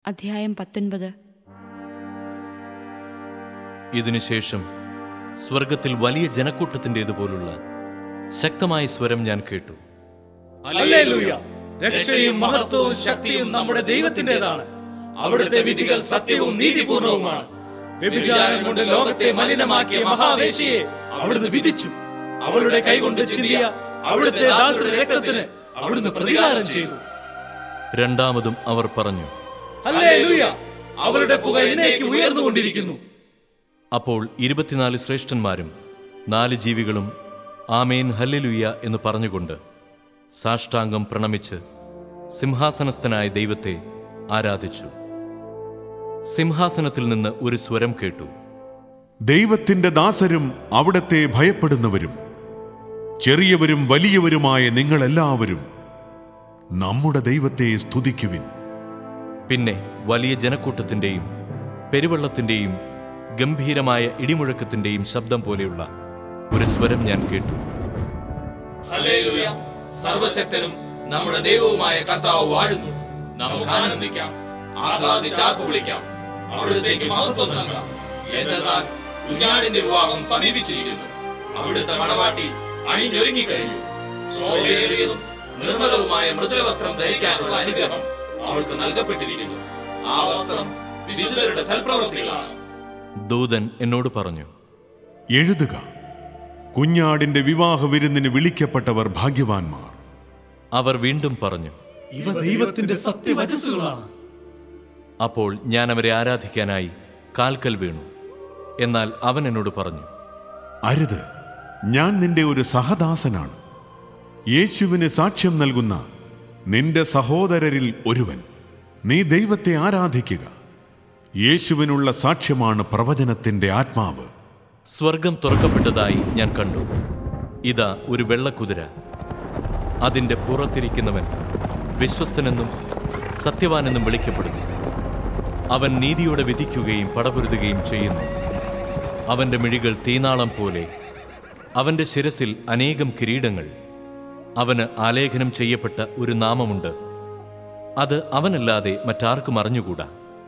അധ്യായം പത്തൊൻപത് ഇതിനുശേഷം സ്വർഗത്തിൽ വലിയ ജനക്കൂട്ടത്തിൻ്റെതുപോലുള്ള ശക്തമായ സ്വരം ഞാൻ കേട്ടു ഹല്ലേലൂയ രക്ഷയും മഹത്വവും ശക്തിയും നമ്മുടെ ദൈവത്തിന്റേതാണ് അവിടുത്തെ വിധികൾ സത്യവും നീതിപൂർണവുമാണ് വ്യഭിചാരം കൊണ്ട് ലോകത്തെ മലിനമാക്കിയ മഹാവേശിയെ അവിടുന്ന് വിധിച്ചു അവളുടെ കൈകൊണ്ട് ചിന്തിയ അവിടുത്തെ ദാസരുടെ രക്തത്തിന് അവിടുന്ന് പ്രതികാരം ചെയ്തു രണ്ടാമതും അവർ പറഞ്ഞു ഹല്ലേലൂയ അവളുടെ പുക എന്നേക്ക് ഉയർന്നുകൊണ്ടിരിക്കുന്നു അപ്പോൾ ഇരുപത്തിനാല് ശ്രേഷ്ഠന്മാരും നാല് ജീവികളും ആമേൻ ഹല്ലേലൂയ എന്ന് പറഞ്ഞുകൊണ്ട് സാഷ്ടാംഗം പ്രണമിച്ച് സിംഹാസനസ്ഥനായ ദൈവത്തെ ആരാധിച്ചു സിംഹാസനത്തിൽ നിന്ന് ഒരു സ്വരം കേട്ടു ദൈവത്തിന്റെ ദാസരും അവിടത്തെ ഭയപ്പെടുന്നവരും ചെറിയവരും വലിയവരുമായ നിങ്ങളെല്ലാവരും നമ്മുടെ ദൈവത്തെ സ്തുതിക്കുവിൻ പിന്നെ വലിയ ജനക്കൂട്ടത്തിന്റെയും പെരുവെള്ളത്തിന്റെയും ഗംഭീരമായ ഇടിമുഴക്കത്തിന്റെയും ശബ്ദം പോലെയുള്ള ഒരു സ്വരം ഞാൻ കേട്ടു ഹല്ലേലൂയ സർവശക്തനും നമ്മുടെ ദൈവവുമായ കർത്താവ് വാഴുന്നു നമുക്ക് ആനന്ദിക്കാം ആഹ്ലാദിച്ചാർപ്പ് വിളിക്കാം അവിടുത്തേക്ക് മഹത്വം നൽകാം എന്തെന്നാൽ കുഞ്ഞാടിന്റെ വിവാഹം സമീപിച്ചിരിക്കുന്നു അവിടുത്തെ മണവാട്ടി അണിഞ്ഞൊരുങ്ങിക്കഴിഞ്ഞു ശോഭയേറിയതും നിർമ്മലവുമായ മൃദുല വസ്ത്രം ധരിക്കാനുള്ള അനുഗ്രഹം അവൾക്ക് നൽകപ്പെട്ടിരിക്കുന്നു ആ വസ്ത്രം വിശുദ്ധരുടെ സൽപ്രവൃത്തികളാണ് ദൂതൻ എന്നോട് പറഞ്ഞു എഴുതുക കുഞ്ഞാടിന്റെ വിവാഹ വിരുന്നിന് വിളിക്കപ്പെട്ടവർ ഭാഗ്യവാന്മാർ അവർ വീണ്ടും പറഞ്ഞു ഇവ ദൈവത്തിന്റെ സത്യവചസ്സുകളാണ് അപ്പോൾ ഞാൻ അവരെ ആരാധിക്കാനായി കാൽക്കൽ വീണു എന്നാൽ അവൻ എന്നോട് പറഞ്ഞു അരുത് ഞാൻ നിന്റെ ഒരു സഹദാസനാണ് യേശുവിന് സാക്ഷ്യം നൽകുന്ന നിന്റെ സഹോദരരിൽ ഒരുവൻ നീ ദൈവത്തെ ആരാധിക്കുക യേശുവിനുള്ള സാക്ഷ്യമാണ് പ്രവചനത്തിന്റെ ആത്മാവ് സ്വർഗം തുറക്കപ്പെട്ടതായി ഞാൻ കണ്ടു ഇതാ ഒരു വെള്ളക്കുതിര അതിന്റെ പുറത്തിരിക്കുന്നവൻ വിശ്വസ്തനെന്നും സത്യവാനെന്നും വിളിക്കപ്പെടുന്നു അവൻ നീതിയോടെ വിധിക്കുകയും പടപൊരുതുകയും ചെയ്യുന്നു അവന്റെ മിഴികൾ തീനാളം പോലെ അവന്റെ ശിരസിൽ അനേകം കിരീടങ്ങൾ അവന് ആലേഖനം ചെയ്യപ്പെട്ട ഒരു നാമമുണ്ട് അത് അവനല്ലാതെ മറ്റാർക്കും അറിഞ്ഞുകൂടാ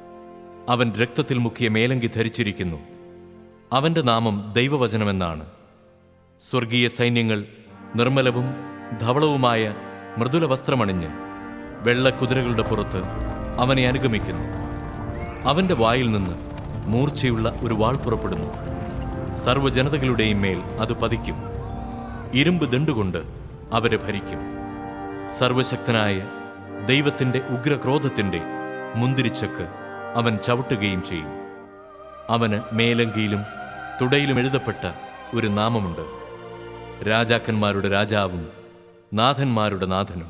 അവൻ രക്തത്തിൽ മുക്കിയ മേലങ്കി ധരിച്ചിരിക്കുന്നു അവന്റെ നാമം ദൈവവചനമെന്നാണ് സ്വർഗീയ സൈന്യങ്ങൾ നിർമ്മലവും ധവളവുമായ മൃദുല വസ്ത്രമണിഞ്ഞ് വെള്ളക്കുതിരകളുടെ പുറത്ത് അവനെ അനുഗമിക്കുന്നു അവന്റെ വായിൽ നിന്ന് മൂർച്ചയുള്ള ഒരു വാൾ പുറപ്പെടുന്നു സർവ്വജനതകളുടെയും മേൽ അത് പതിക്കും ഇരുമ്പ് ദണ്ടുകൊണ്ട് അവരെ ഭരിക്കും സർവശക്തനായ ദൈവത്തിന്റെ ഉഗ്രക്രോധത്തിന്റെ മുന്തിരിച്ചക്ക് അവൻ ചവിട്ടുകയും ചെയ്യും അവന് മേലങ്കിയിലും തുടയിലും എഴുതപ്പെട്ട ഒരു നാമമുണ്ട് രാജാക്കന്മാരുടെ രാജാവും നാഥന്മാരുടെ നാഥനും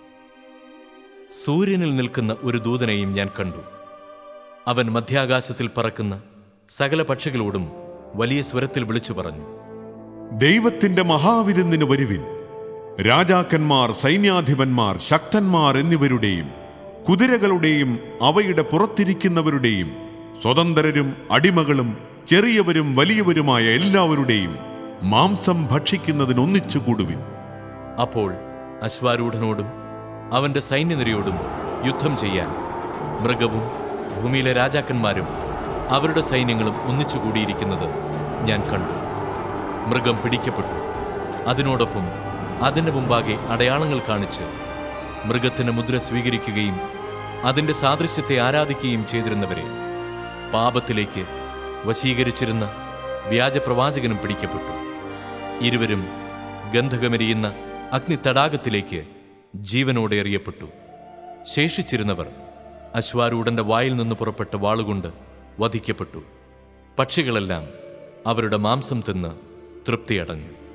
സൂര്യനിൽ നിൽക്കുന്ന ഒരു ദൂതനെയും ഞാൻ കണ്ടു അവൻ മധ്യാകാശത്തിൽ പറക്കുന്ന സകല പക്ഷികളോടും വലിയ സ്വരത്തിൽ വിളിച്ചു പറഞ്ഞു ദൈവത്തിന്റെ മഹാവിരുന്നിന് വരുവിൻ രാജാക്കന്മാർ സൈന്യാധിപന്മാർ ശക്തന്മാർ എന്നിവരുടെയും കുതിരകളുടെയും അവയുടെ പുറത്തിരിക്കുന്നവരുടെയും സ്വതന്ത്രരും അടിമകളും ചെറിയവരും വലിയവരുമായ എല്ലാവരുടെയും മാംസം ഭക്ഷിക്കുന്നതിന് ഒന്നിച്ചു കൂടുവിൻ അപ്പോൾ അശ്വാരൂഢനോടും അവന്റെ സൈന്യനിരയോടും യുദ്ധം ചെയ്യാൻ മൃഗവും ഭൂമിയിലെ രാജാക്കന്മാരും അവരുടെ സൈന്യങ്ങളും ഒന്നിച്ചു കൂടിയിരിക്കുന്നത് ഞാൻ കണ്ടു മൃഗം പിടിക്കപ്പെട്ടു അതിനോടൊപ്പം അതിന്റെ മുമ്പാകെ അടയാളങ്ങൾ കാണിച്ച് മൃഗത്തിന് മുദ്ര സ്വീകരിക്കുകയും അതിന്റെ സാദൃശ്യത്തെ ആരാധിക്കുകയും ചെയ്തിരുന്നവരെ പാപത്തിലേക്ക് വശീകരിച്ചിരുന്ന വ്യാജപ്രവാചകനും പിടിക്കപ്പെട്ടു ഇരുവരും ഗന്ധകമെരിയുന്ന അഗ്നിത്തടാകത്തിലേക്ക് ജീവനോടെ എറിയപ്പെട്ടു ശേഷിച്ചിരുന്നവർ അശ്വാരൂഢന്റെ വായിൽ നിന്ന് പുറപ്പെട്ട വാളുകൊണ്ട് വധിക്കപ്പെട്ടു പക്ഷികളെല്ലാം അവരുടെ മാംസം തിന്ന് തൃപ്തിയടഞ്ഞു